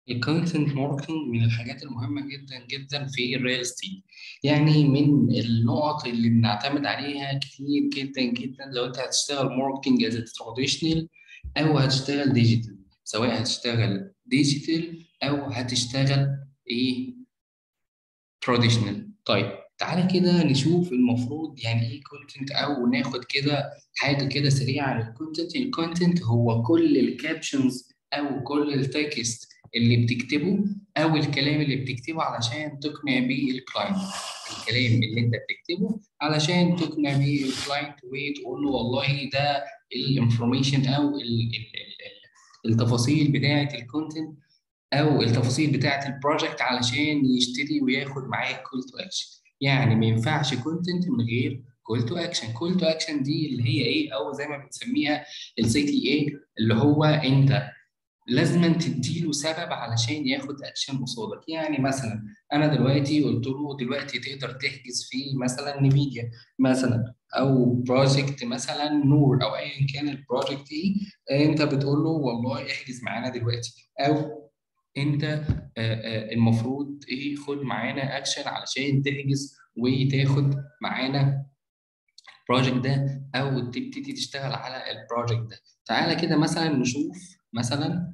الكونتنت ماركتنج من الحاجات المهمة جدا جدا في الريل استيت يعني من النقط اللي بنعتمد عليها كتير جدا جدا لو انت هتشتغل ماركتنج از تراديشنال او هتشتغل ديجيتال سواء هتشتغل ديجيتال او هتشتغل ايه تراديشنال طيب تعالى كده نشوف المفروض يعني ايه كونتنت او ناخد كده حاجه كده سريعه عن الكونتنت الكونتنت هو كل الكابشنز او كل التكست اللي بتكتبه او الكلام اللي بتكتبه علشان تقنع بيه الكلاينت الكلام اللي انت بتكتبه علشان تقنع بيه الكلاينت وتقول له والله ده الانفورميشن او ال ال ال التفاصيل بتاعه الكونتنت او التفاصيل بتاعه البروجكت علشان يشتري وياخد معاك كول تو اكشن يعني ما ينفعش كونتنت من غير كول تو اكشن كول تو اكشن دي اللي هي ايه او زي ما بنسميها السي تي ايه اللي هو انت لازم تديله سبب علشان ياخد اكشن قصادك يعني مثلا انا دلوقتي قلت له دلوقتي تقدر تحجز في مثلا نفيديا مثلا او بروجكت مثلا نور او ايا كان البروجكت ايه انت بتقول له والله احجز معانا دلوقتي او انت المفروض ايه خد معانا اكشن علشان تحجز وتاخد معانا البروجكت ده او تبتدي تشتغل على البروجكت ده تعالى كده مثلا نشوف مثلا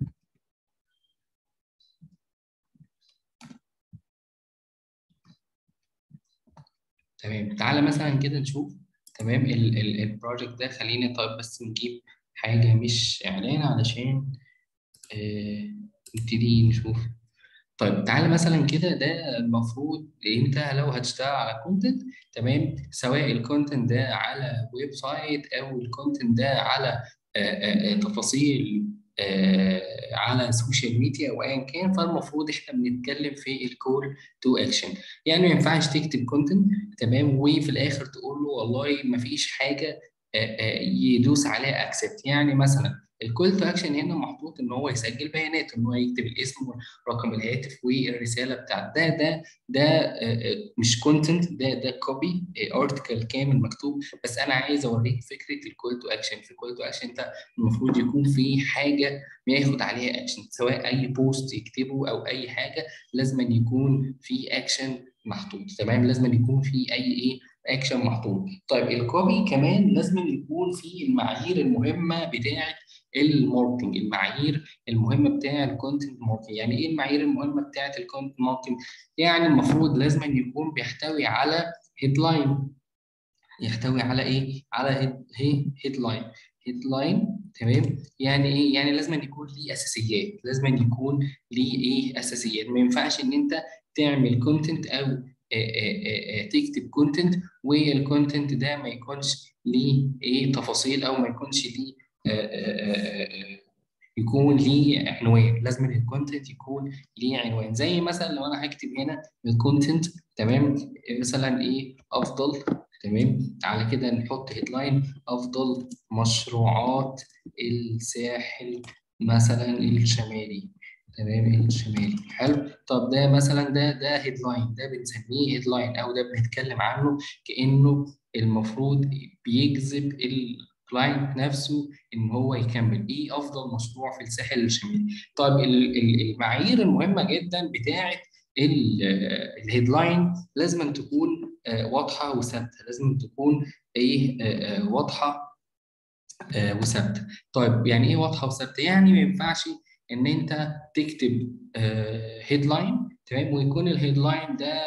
تمام تعالى مثلا كده نشوف تمام البروجكت ده خلينا طيب بس نجيب حاجه مش اعلان علشان آه نبتدي نشوف طيب تعالى مثلا كده ده المفروض انت لو هتشتغل على كونتنت تمام سواء الكونتنت ده على ويب سايت او الكونتنت ده على آآ آآ تفاصيل على السوشيال ميديا او ايا كان فالمفروض احنا بنتكلم في الكول تو اكشن يعني ما ينفعش تكتب كونتنت تمام وفي الاخر تقول له والله ما فيش حاجه يدوس عليها اكسبت يعني مثلا الكول تو اكشن هنا محطوط ان هو يسجل بيانات ان هو يكتب الاسم ورقم الهاتف والرساله بتاعت ده ده ده مش كونتنت ده ده كوبي ارتكل كامل مكتوب بس انا عايز اوريك فكره الكول تو اكشن في الكول تو اكشن انت المفروض يكون في حاجه بياخد عليها اكشن سواء اي بوست يكتبه او اي حاجه لازم يكون في اكشن محطوط تمام لازم يكون في اي ايه اكشن محطوط طيب الكوبي كمان لازم يكون في المعايير المهمه بتاعه الماركتنج المعايير المهمه بتاع الكونتنت ماركتنج يعني ايه المعايير المهمه بتاعه الكونتنت ماركتنج يعني المفروض لازم يكون بيحتوي على هيدلاين يحتوي على ايه على هيدلاين هيدلاين تمام يعني ايه يعني لازم يكون ليه اساسيات لازم يكون ليه ايه اساسيات ما ينفعش ان انت تعمل كونتنت او تكتب كونتنت والكونتنت ده ما يكونش ليه ايه تفاصيل او ما يكونش ليه يكون ليه عنوان لازم الكونتنت يكون ليه عنوان زي مثلا لو انا هكتب هنا الكونتنت تمام مثلا ايه افضل تمام على كده نحط هيدلاين افضل مشروعات الساحل مثلا الشمالي تمام الشمالي حلو طب ده مثلا ده ده هيدلاين ده بنسميه هيدلاين او ده بنتكلم عنه كانه المفروض بيجذب الكلاينت نفسه ان هو يكمل ايه افضل مشروع في الساحل الشمالي طيب المعايير المهمه جدا بتاعه الهيدلاين لازم تكون واضحه وثابته لازم تكون ايه واضحه وثابته طيب يعني ايه واضحه وثابته يعني ما ينفعش ان انت تكتب هيدلاين تمام ويكون الهيدلاين ده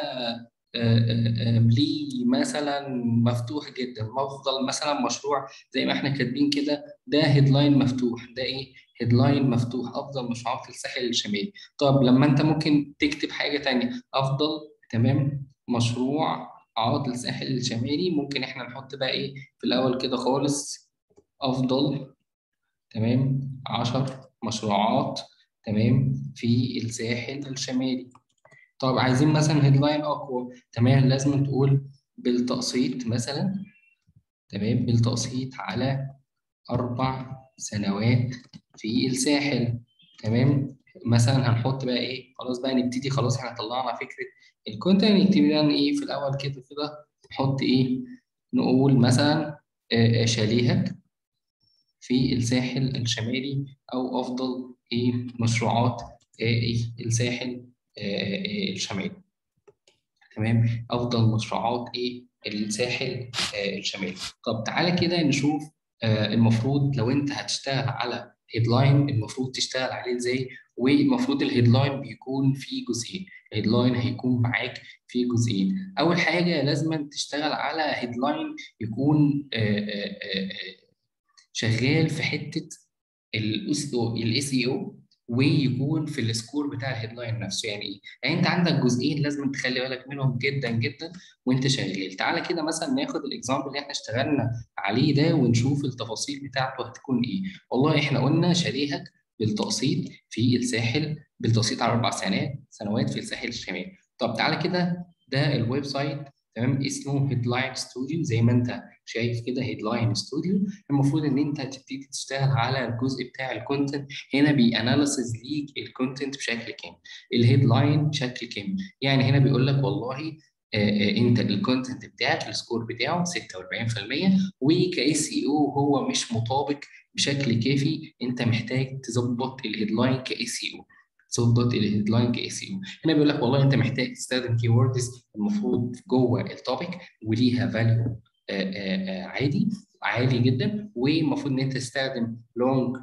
ليه مثلا مفتوح جدا افضل مثلا مشروع زي ما احنا كاتبين كده ده هيدلاين مفتوح ده ايه هيدلاين مفتوح افضل مشروعات في الساحل الشمالي طب لما انت ممكن تكتب حاجه تانية افضل تمام مشروع عواطل الساحل الشمالي ممكن احنا نحط بقى ايه في الاول كده خالص افضل تمام 10 مشروعات تمام في الساحل الشمالي طب عايزين مثلا هيدلاين اقوى تمام لازم تقول بالتقسيط مثلا تمام بالتقسيط على اربع سنوات في الساحل تمام مثلا هنحط بقى ايه خلاص بقى نبتدي خلاص احنا طلعنا فكره الكونتنت نبتدي بقى ايه في الاول كده كده نحط ايه نقول مثلا شاليهك في الساحل الشمالي او افضل ايه مشروعات ايه الساحل الشمالي تمام افضل مشروعات ايه الساحل الشمالي طب تعالى كده نشوف المفروض لو انت هتشتغل على هيدلاين المفروض تشتغل عليه ازاي والمفروض الهيدلاين بيكون فيه جزئين الهيدلاين هيكون معاك في جزئين اول حاجه لازم تشتغل على هيدلاين يكون شغال في حته الاس اي او ويكون في السكور بتاع الهيدلاين نفسه يعني ايه؟ يعني انت عندك جزئين لازم تخلي بالك منهم جدا جدا وانت شغال تعالى كده مثلا ناخد الاكزامبل اللي احنا اشتغلنا عليه ده ونشوف التفاصيل بتاعته هتكون ايه والله احنا قلنا شاليهك بالتقسيط في الساحل بالتقسيط على اربع سنوات سنوات في الساحل الشمالي طب تعالى كده ده الويب سايت تمام اسمه هيدلاين ستوديو زي ما انت شايف كده هيدلاين ستوديو المفروض ان انت تبتدي تشتغل على الجزء بتاع الكونتنت هنا بياناليسز ليك الكونتنت بشكل كامل الهيدلاين بشكل كامل يعني هنا بيقول لك والله انت الكونتنت بتاعك السكور بتاعه 46% وكاي سي او هو مش مطابق بشكل كافي انت محتاج تظبط الهيدلاين كاي سي او تظبط الهيدلاين كاي سي او هنا بيقول لك والله انت محتاج تستخدم كي ووردز المفروض جوه التوبيك وليها فاليو عادي عالي جدا والمفروض ان انت تستخدم لونج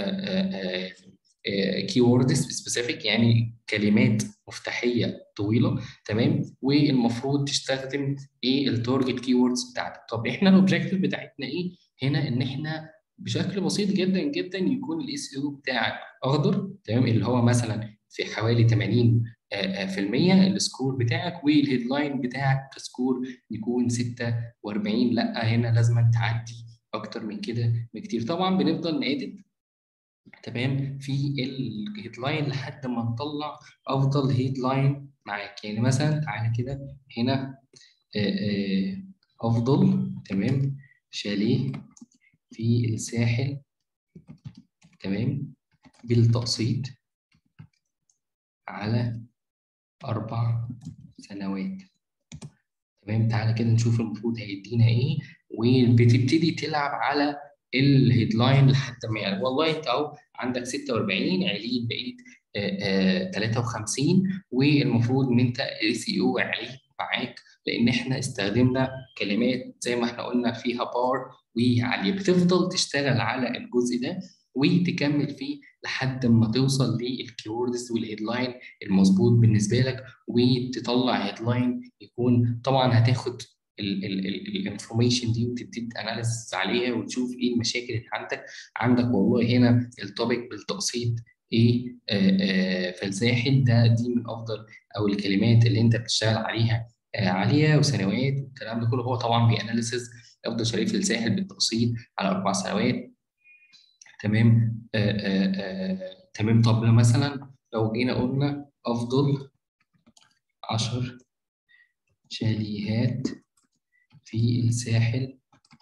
كي ووردز سبيسيفيك يعني كلمات مفتاحيه طويله تمام والمفروض تستخدم ايه التارجت كي ووردز بتاعتك طب احنا الاوبجيكتيف بتاعتنا ايه هنا ان احنا بشكل بسيط جدا جدا يكون الاس او بتاعك اخضر تمام اللي هو مثلا في حوالي 80 في المية السكور بتاعك والهيدلاين بتاعك كسكور يكون 46 لا هنا لازم تعدي اكتر من كده بكتير طبعا بنفضل نادد تمام في الهيدلاين لحد ما نطلع افضل هيدلاين معاك يعني مثلا تعالى كده هنا افضل تمام شاليه في الساحل تمام بالتقسيط على أربع سنوات تمام تعالى كده نشوف المفروض هيدينا إيه وبتبتدي تلعب على الهيدلاين لحد ما يعني والله أنت أهو عندك 46 عليت بقيت 53 والمفروض إن أنت الاس اي او عليت معاك لأن إحنا استخدمنا كلمات زي ما إحنا قلنا فيها بار وعالية بتفضل تشتغل على الجزء ده وتكمل فيه لحد ما توصل للكيوردز والهيدلاين المظبوط بالنسبه لك وتطلع هيدلاين يكون طبعا هتاخد الانفورميشن دي وتبتدي تاناليز عليها وتشوف ايه المشاكل اللي عندك عندك والله هنا التوبيك بالتقسيط ايه آآ آآ في الساحل ده دي من افضل او الكلمات اللي انت بتشتغل عليها عاليه وسنوات والكلام ده كله هو طبعا بياناليسز افضل شريف في الساحل بالتقسيط على اربع سنوات تمام آآ آآ تمام طب مثلا لو جينا قلنا افضل 10 شاليهات في الساحل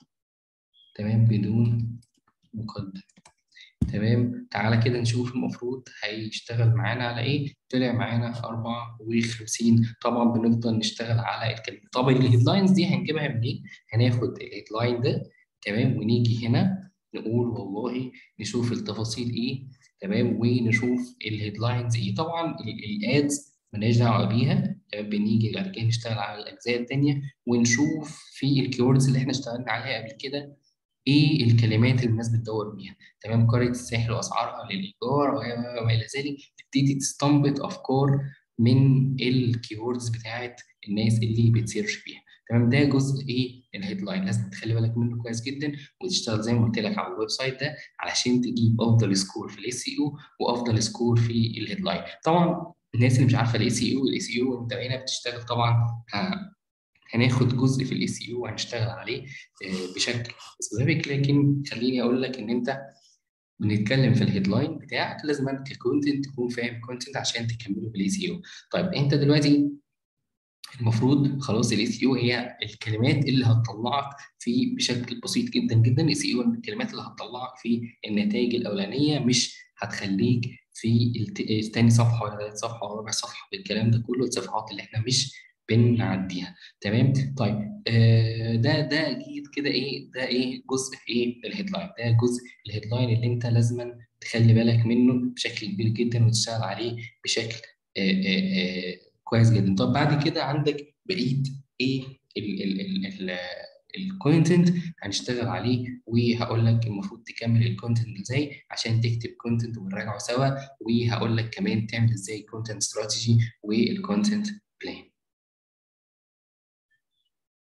تمام بدون مقدم تمام تعالى كده نشوف المفروض هيشتغل معانا على ايه طلع معانا 54 طبعا بنفضل نشتغل على الكلمه طب الهيدلاينز دي هنجيبها منين هناخد الهيدلاين ده تمام ونيجي هنا نقول والله نشوف التفاصيل ايه تمام ونشوف الهيدلاينز ايه طبعا الادز مالناش دعوه بيها بنيجي بعد كده نشتغل على الاجزاء الثانيه ونشوف في الكيوردز اللي احنا اشتغلنا عليها قبل كده ايه الكلمات اللي الناس بتدور بيها تمام قريه الساحل واسعارها للايجار وما الى ذلك تبتدي تستنبط افكار من الكيوردز بتاعت الناس اللي بتسيرش بيها تمام ده جزء ايه الهيدلاين لازم تخلي بالك منه كويس جدا وتشتغل زي ما قلت لك على الويب سايت ده علشان تجيب افضل سكور في الاي سي او وافضل سكور في الهيدلاين طبعا الناس اللي مش عارفه الاي سي او والاي سي او انت هنا بتشتغل طبعا هناخد جزء في الاي سي او وهنشتغل عليه بشكل سبيسيفيك لكن خليني اقول لك ان انت بنتكلم في الهيدلاين بتاعك لازم انت ككونتنت تكون فاهم كونتنت عشان تكمله بالاي سي او طيب انت دلوقتي المفروض خلاص الاي سي او هي الكلمات اللي هتطلعك في بشكل بسيط جدا جدا الاي سي او الكلمات اللي هتطلعك في النتائج الاولانيه مش هتخليك في تاني صفحه ولا ثالث صفحه ولا ربع صفحه بالكلام ده كله الصفحات اللي احنا مش بنعديها تمام طيب آه ده ده اكيد كده ايه ده ايه جزء في ايه الهيدلاين ده جزء الهيدلاين اللي انت لازما تخلي بالك منه بشكل كبير جدا وتشتغل عليه بشكل آه، آه، آه، كويس جدا طب بعد كده عندك بقيه ايه الكونتنت هنشتغل عليه وهقول لك المفروض تكمل الكونتنت ازاي عشان تكتب كونتنت ونراجعه سوا وهقول لك كمان تعمل ازاي كونتنت استراتيجي والكونتنت